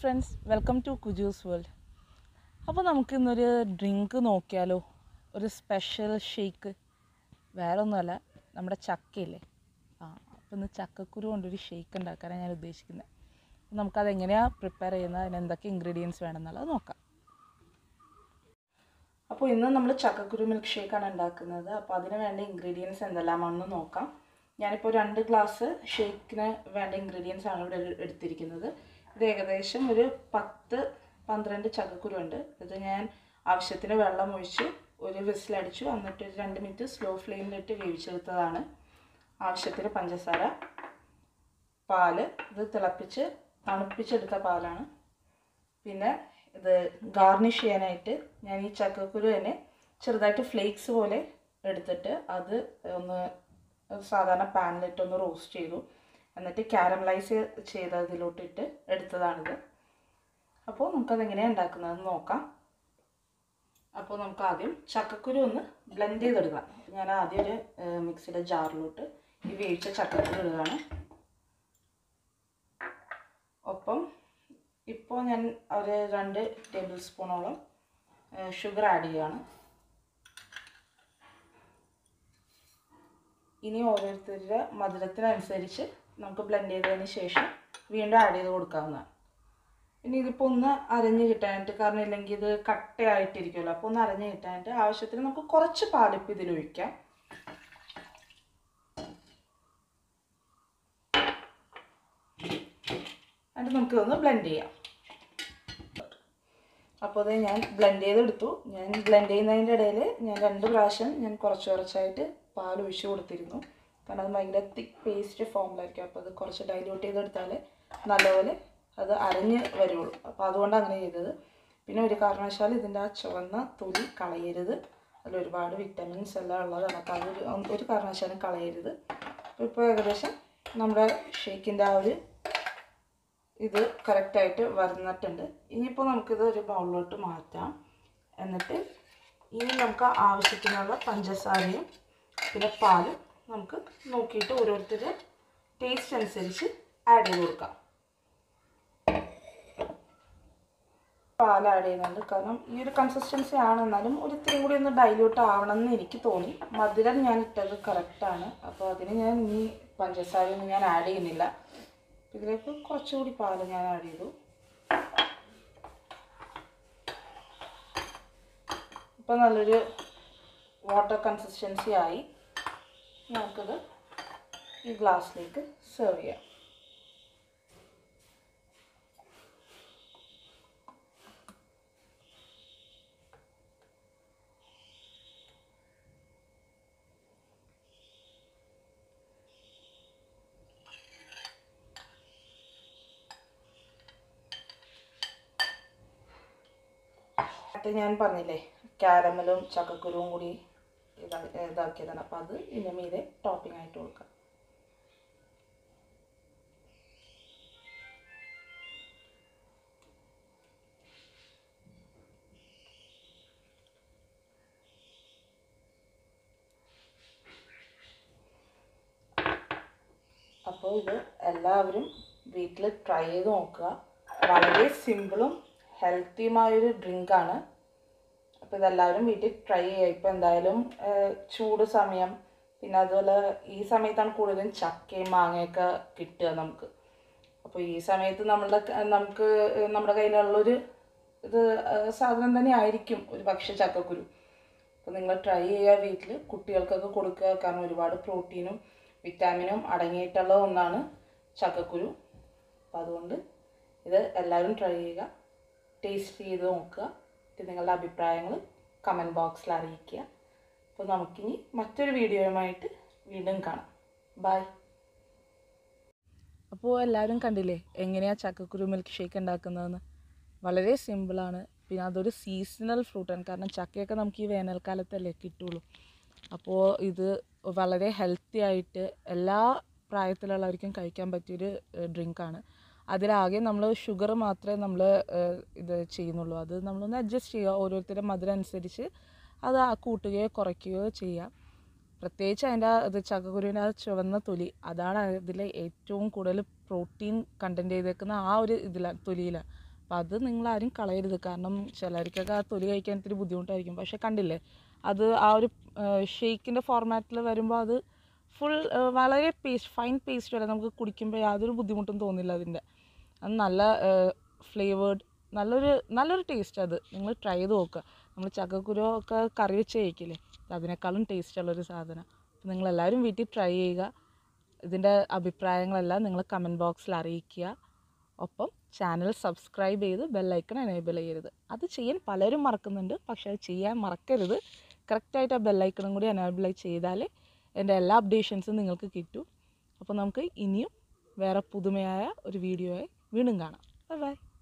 friends welcome to കുജൂസ് world അപ്പോൾ നമുക്ക് ഇന്നൊരു ഡ്രിങ്ക് നോക്കിയാലോ ഒരു സ്പെഷ്യൽ ഷേക്ക് വേറെ ഒന്നുമല്ല നമ്മുടെ ചക്കയില്ലേ ആ അപ്പോൾ ഇന്ന് ചക്കക്കുരു കൊണ്ടൊരു ഷേക്ക് ഉണ്ടാക്കാനാണ് ഞാൻ ഉദ്ദേശിക്കുന്നത് അപ്പോൾ നമുക്കത് എങ്ങനെയാണ് പ്രിപ്പയർ ചെയ്യുന്നത് അതിന് എന്തൊക്കെ ഇൻഗ്രീഡിയൻസ് വേണമെന്നുള്ളത് നോക്കാം അപ്പോൾ ഇന്ന് നമ്മൾ ചക്കക്കുരു മിൽക്ക് ഷേക്കാണ് ഉണ്ടാക്കുന്നത് അപ്പോൾ അതിന് വേണ്ട ഇൻഗ്രീഡിയൻസ് എന്തെല്ലാമാണെന്ന് നോക്കാം ഞാനിപ്പോൾ രണ്ട് ഗ്ലാസ് ഷേക്കിന് വേണ്ട ഇൻഗ്രീഡിയൻസ് ആണ് ഇവിടെ എടുത്തിരിക്കുന്നത് ഇത് ഏകദേശം ഒരു പത്ത് പന്ത്രണ്ട് ചക്കക്കുരു ഉണ്ട് ഇത് ഞാൻ ആവശ്യത്തിന് വെള്ളം ഒഴിച്ച് ഒരു വിസിലടിച്ചു എന്നിട്ട് ഒരു രണ്ട് മിനിറ്റ് സ്ലോ ഫ്ലെയിമിലിട്ട് വേവിച്ചെടുത്തതാണ് ആവശ്യത്തിന് പഞ്ചസാര പാല് ഇത് തിളപ്പിച്ച് തണുപ്പിച്ചെടുത്ത പാലാണ് പിന്നെ ഇത് ഗാർണിഷ് ചെയ്യാനായിട്ട് ഞാൻ ഈ ചക്കക്കുരു തന്നെ ചെറുതായിട്ട് ഫ്ലേക്സ് പോലെ എടുത്തിട്ട് അത് ഒന്ന് സാധാരണ പാനിലിട്ട് ഒന്ന് റോസ്റ്റ് ചെയ്തു എന്നിട്ട് കാരമലൈസ് ചെയ്ത് അതിലോട്ടിട്ട് എടുത്തതാണിത് അപ്പോൾ നമുക്കത് എങ്ങനെയാണ് ഉണ്ടാക്കുന്നതെന്ന് നോക്കാം അപ്പോൾ നമുക്ക് ആദ്യം ചക്കക്കുരു ഒന്ന് ബ്ലെൻഡ് ചെയ്തെടുക്കാം ഞാൻ ആദ്യം ഒരു മിക്സിയുടെ ജാറിലോട്ട് ഈ വേവിച്ച ചക്കക്കുരു ഇടുകയാണ് ഒപ്പം ഇപ്പോൾ ഞാൻ ഒരു രണ്ട് ടേബിൾ സ്പൂണോളം ഷുഗർ ആഡ് ചെയ്യുകയാണ് ഇനി ഓരോരുത്തരുടെ മധുരത്തിനനുസരിച്ച് നമുക്ക് ബ്ലെൻഡ് ചെയ്തതിന് ശേഷം വീണ്ടും ആഡ് ചെയ്ത് കൊടുക്കാവുന്നതാണ് പിന്നെ ഇതിപ്പോൾ ഒന്ന് അരഞ്ഞ് കിട്ടാനായിട്ട് കാരണം ഇല്ലെങ്കിൽ ഇത് കട്ടയായിട്ടിരിക്കുമല്ലോ അപ്പോൾ ഒന്ന് അരഞ്ഞ് കിട്ടാനായിട്ട് ആവശ്യത്തിന് നമുക്ക് കുറച്ച് പാലിപ്പ് ഇതിൽ ഒഴിക്കാം എന്നിട്ട് നമുക്കിതൊന്ന് ബ്ലെൻഡ് ചെയ്യാം അപ്പോൾ അത് ഞാൻ ബ്ലെൻഡ് ചെയ്തെടുത്തു ഞാൻ ബ്ലെൻഡ് ചെയ്യുന്നതിൻ്റെ ഇടയിൽ ഞാൻ രണ്ട് പ്രാവശ്യം ഞാൻ കുറച്ച് കുറച്ചായിട്ട് പാൽ ഒഴിച്ച് കൊടുത്തിരുന്നു കാരണം അത് ഭയങ്കര തിക്ക് പേസ്റ്റ് ഫോമിലായിരിക്കും അപ്പോൾ അത് കുറച്ച് ഡൈല്യൂട്ട് ചെയ്തെടുത്താൽ നല്ലപോലെ അത് അരഞ്ഞ് വരുള്ളൂ അപ്പോൾ അതുകൊണ്ടാണ് അങ്ങനെ ചെയ്തത് പിന്നെ ഒരു കാരണവശാലും ഇതിൻ്റെ ആ ചുവന്ന തൊലി കളയരുത് അതിൽ ഒരുപാട് വിറ്റമിൻസ് എല്ലാം ഉള്ളതാണ് അപ്പോൾ അത് ഒരു കാരണവശാലും കളയരുത് അപ്പോൾ ഇപ്പോൾ ഏകദേശം നമ്മുടെ ഷേക്കിൻ്റെ ആ ഒരു ഇത് കറക്റ്റായിട്ട് വരുന്നിട്ടുണ്ട് ഇനിയിപ്പോൾ നമുക്കിത് ഒരു ബൗളിലോട്ട് മാറ്റാം എന്നിട്ട് ഇനി നമുക്ക് ആവശ്യത്തിനുള്ള പഞ്ചസാരയും പിന്നെ പാലും നമുക്ക് നോക്കിയിട്ട് ഓരോരുത്തരുടെ ടേസ്റ്റ് അനുസരിച്ച് ആഡ് ചെയ്ത് കൊടുക്കാം പാൽ ആഡ് ചെയ്യുന്നുണ്ട് കാരണം ഈ ഒരു കൺസിസ്റ്റൻസി ആണ് എന്നാലും ഒരു ഇത്തിരി കൂടി ഒന്ന് ഡൈല്യൂട്ട് ആവണം എന്ന് എനിക്ക് തോന്നി മധുരം ഞാൻ ഇട്ടത് കറക്റ്റാണ് അപ്പോൾ അതിന് ഞാൻ ഇനി പഞ്ചസാരയൊന്നും ഞാൻ ആഡ് ചെയ്യുന്നില്ല ഇതിലേക്ക് കുറച്ചുകൂടി പാല് ഞാൻ ആഡ് ചെയ്തു ഇപ്പം നല്ലൊരു വാട്ടർ കൺസിസ്റ്റൻസി ആയി നമുക്കത് ഈ ഗ്ലാസ്സിലേക്ക് സെർവ് ചെയ്യാം അത് ഞാൻ പറഞ്ഞില്ലേ കാരമലും ചക്കക്കുരുവും കൂടി ഇതാ ഇതാക്കിയതാണ് അപ്പോൾ അത് ഇതിൻ്റെ മീതെ ടോപ്പിംഗ് ആയിട്ട് കൊടുക്കാം അപ്പോൾ ഇത് എല്ലാവരും വീട്ടിൽ ട്രൈ ചെയ്ത് നോക്കുക വളരെ സിമ്പിളും ഹെൽത്തിയുമായൊരു ഡ്രിങ്കാണ് അപ്പോൾ ഇതെല്ലാവരും വീട്ടിൽ ട്രൈ ചെയ്യുക ഇപ്പോൾ എന്തായാലും ചൂട് സമയം പിന്നെ അതുപോലെ ഈ സമയത്താണ് കൂടുതലും ചക്കയും മാങ്ങയൊക്കെ കിട്ടുക നമുക്ക് അപ്പോൾ ഈ സമയത്ത് നമ്മളുടെ നമുക്ക് നമ്മുടെ കയ്യിലുള്ളൊരു ഇത് സാധനം തന്നെ ആയിരിക്കും ഒരു പക്ഷേ ചക്കക്കുരു അപ്പോൾ നിങ്ങൾ ട്രൈ ചെയ്യുക വീട്ടിൽ കുട്ടികൾക്കൊക്കെ കൊടുക്കുക കാരണം ഒരുപാട് പ്രോട്ടീനും വിറ്റാമിനും അടങ്ങിയിട്ടുള്ള ഒന്നാണ് ചക്കക്കുരു അപ്പോൾ അതുകൊണ്ട് ഇത് എല്ലാവരും ട്രൈ ചെയ്യുക ടേസ്റ്റ് ചെയ്ത് നോക്കുക എന്നിട്ട് നിങ്ങളുടെ അഭിപ്രായങ്ങൾ കമൻറ്റ് ബോക്സിൽ അറിയിക്കുക അപ്പോൾ നമുക്കിനി മറ്റൊരു വീഡിയോയുമായിട്ട് വീണ്ടും കാണാം ബൈ അപ്പോൾ എല്ലാവരും കണ്ടില്ലേ എങ്ങനെയാണ് ചക്കക്കുരു മിൽക്ക് ഷേക്ക് ഉണ്ടാക്കുന്നതെന്ന് വളരെ സിമ്പിളാണ് പിന്നെ അതൊരു സീസണൽ ഫ്രൂട്ടാണ് കാരണം ചക്കയൊക്കെ നമുക്ക് ഈ വേനൽക്കാലത്തല്ലേ കിട്ടുള്ളൂ അപ്പോൾ ഇത് വളരെ ഹെൽത്തി ആയിട്ട് എല്ലാ പ്രായത്തിലുള്ളവർക്കും കഴിക്കാൻ പറ്റിയൊരു ഡ്രിങ്കാണ് അതിലാകെ നമ്മൾ ഷുഗർ മാത്രമേ നമ്മൾ ഇത് ചെയ്യുന്നുള്ളൂ അത് നമ്മളൊന്ന് അഡ്ജസ്റ്റ് ചെയ്യുക ഓരോരുത്തരുടെ മധുരം അനുസരിച്ച് അത് കൂട്ടുകയോ കുറയ്ക്കുകയോ ചെയ്യുക പ്രത്യേകിച്ച് അതിൻ്റെ ഇത് ചക്കക്കുരുവിൻ്റെ ആ ചുവന്ന തൊലി അതാണ് അതിലെ ഏറ്റവും കൂടുതൽ പ്രോട്ടീൻ കണ്ടൻറ്റ് ചെയ്തേക്കുന്ന ആ ഒരു ഇതിലാണ് തൊലിയിലാണ് അപ്പോൾ അത് നിങ്ങളാരും കളയരുത് കാരണം ചിലർക്കൊക്കെ ആ തൊലി കഴിക്കാൻ ഇത്തിരി ബുദ്ധിമുട്ടായിരിക്കും പക്ഷേ കണ്ടില്ലേ അത് ആ ഒരു ഷെയ്ക്കിൻ്റെ ഫോർമാറ്റിൽ വരുമ്പോൾ അത് ഫുൾ വളരെ പേസ്റ്റ് ഫൈൻ പേസ്റ്റ് വരെ നമുക്ക് കുടിക്കുമ്പോൾ യാതൊരു ബുദ്ധിമുട്ടും തോന്നില്ല അതിൻ്റെ അത് നല്ല ഫ്ലേവേർഡ് നല്ലൊരു നല്ലൊരു ടേസ്റ്റ് അത് നിങ്ങൾ ട്രൈ ചെയ്ത് നോക്കുക നമ്മൾ ചക്കക്കുരു ഒക്കെ കറി വെച്ച് കഴിക്കില്ലേ അതിനേക്കാളും ടേസ്റ്റ് ഉള്ളൊരു സാധനം അപ്പോൾ നിങ്ങളെല്ലാവരും വീട്ടിൽ ട്രൈ ചെയ്യുക ഇതിൻ്റെ അഭിപ്രായങ്ങളെല്ലാം നിങ്ങൾ കമൻറ്റ് ബോക്സിൽ അറിയിക്കുക ഒപ്പം ചാനൽ സബ്സ്ക്രൈബ് ചെയ്ത് ബെല്ലൈക്കൺ എനേബിൾ ചെയ്യരുത് അത് ചെയ്യാൻ പലരും മറക്കുന്നുണ്ട് പക്ഷേ അത് ചെയ്യാൻ മറക്കരുത് കറക്റ്റായിട്ട് ആ ബെല്ലൈക്കണും കൂടി എനേബിൾ ചെയ്താലേ എൻ്റെ എല്ലാ അപ്ഡേഷൻസും നിങ്ങൾക്ക് കിട്ടും അപ്പോൾ നമുക്ക് ഇനിയും വേറെ പുതുമയായ ഒരു വീഡിയോയെ വീണ്ടും കാണാം ബൈ ബൈ